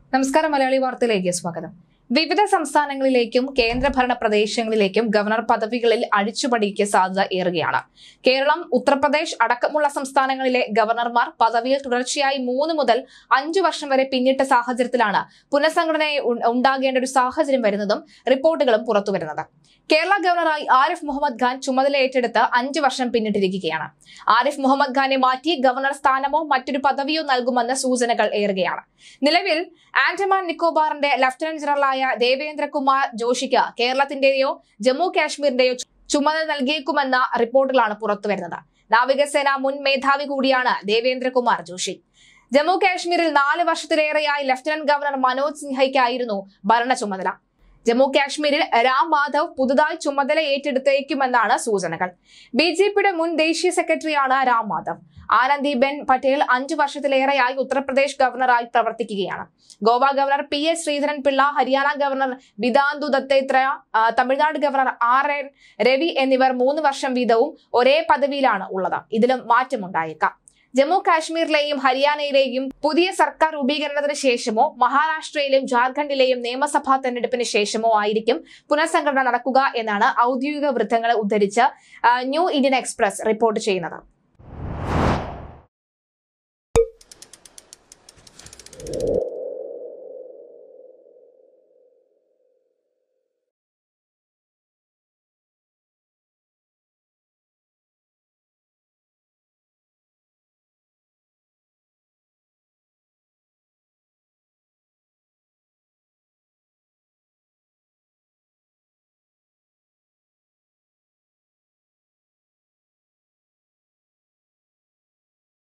നമസ്കാരം മലയാളി വാർത്തയിലേക്ക് സ്വാഗതം വിവിധ സംസ്ഥാനങ്ങളിലേക്കും കേന്ദ്രഭരണ പ്രദേശങ്ങളിലേക്കും ഗവർണർ പദവികളിൽ അഴിച്ചുപടിക്ക് സാധ്യത ഏറുകയാണ് കേരളം ഉത്തർപ്രദേശ് അടക്കമുള്ള സംസ്ഥാനങ്ങളിലെ ഗവർണർമാർ പദവിയിൽ തുടർച്ചയായി മൂന്ന് മുതൽ അഞ്ചു വർഷം വരെ പിന്നിട്ട സാഹചര്യത്തിലാണ് പുനഃസംഘടനയെ ഉ- ഉണ്ടാകേണ്ട ഒരു സാഹചര്യം വരുന്നതും റിപ്പോർട്ടുകളും പുറത്തുവരുന്നത് കേരള ഗവർണറായി ആരിഫ് മുഹമ്മദ് ഖാൻ ചുമതല ഏറ്റെടുത്ത് അഞ്ചു വർഷം പിന്നിട്ടിരിക്കുകയാണ് ആരിഫ് മുഹമ്മദ് ഖാനെ മാറ്റി ഗവർണർ സ്ഥാനമോ മറ്റൊരു പദവിയോ നൽകുമെന്ന് സൂചനകൾ ഏറുകയാണ് നിലവിൽ ആൻഡമാൻ നിക്കോബാറിന്റെ ലഫ്റ്റനന്റ് ജനറലായ ദേവേന്ദ്രകുമാർ ജോഷിക്ക് കേരളത്തിന്റെയോ ജമ്മു കാശ്മീരിന്റെയോ ചു- ചുമതല നൽകിയേക്കുമെന്ന റിപ്പോർട്ടുകളാണ് പുറത്തുവരുന്നത് നാവികസേന മുൻ മേധാവി കൂടിയാണ് ദേവേന്ദ്രകുമാർ ജോഷി ജമ്മു കാശ്മീരിൽ നാല് വർഷത്തിലേറെയായി ലഫ്റ്റനന്റ് ഗവർണർ മനോജ് സിൻഹയ്ക്കായിരുന്നു ഭരണ ചുമതല ജമ്മു കാശ്മീരിൽ രാം മാധവ് പുതുതായി ചുമതല ഏറ്റെടുത്തേക്കുമെന്നാണ് സൂചനകൾ ബി ജെ പിയുടെ മുൻ ദേശീയ സെക്രട്ടറിയാണ് രാം മാധവ് ആനന്ദിബെൻ പട്ടേൽ അഞ്ചു വർഷത്തിലേറെയായി ഉത്തർപ്രദേശ് ഗവർണറായി പ്രവർത്തിക്കുകയാണ് Goa governor P S Sreedharan Pillai Haryana governor ബിദാന്തു ദത്തേത്രയ ആ, Tamil Nadu governor R N Ravi എന്നിവർ മൂന്ന് വർഷം വീതവും ഒരേ പദവിയിലാണ് ഉള്ളത് ഇതിലും മാറ്റമുണ്ടായേക്കാം ജമ്മു കാശ്മീരിലെയും ഹരിയാനയിലെയും പുതിയ സർക്കാർ രൂപീകരണത്തിന് ശേഷമോ മഹാരാഷ്ട്രയിലെയും ജാർഖണ്ഡിലെയും നിയമസഭാ തെരഞ്ഞെടുപ്പിന് ശേഷമോ ആയിരിക്കും പുനഃസംഘടന നടക്കുക എന്നാണ് ഔദ്യോഗിക വൃത്തങ്ങളെ ഉദ്ധരിച്ച് ആ, ന്യൂ ഇന്ത്യൻ എക്സ്പ്രസ് റിപ്പോർട്ട് ചെയ്യുന്നത്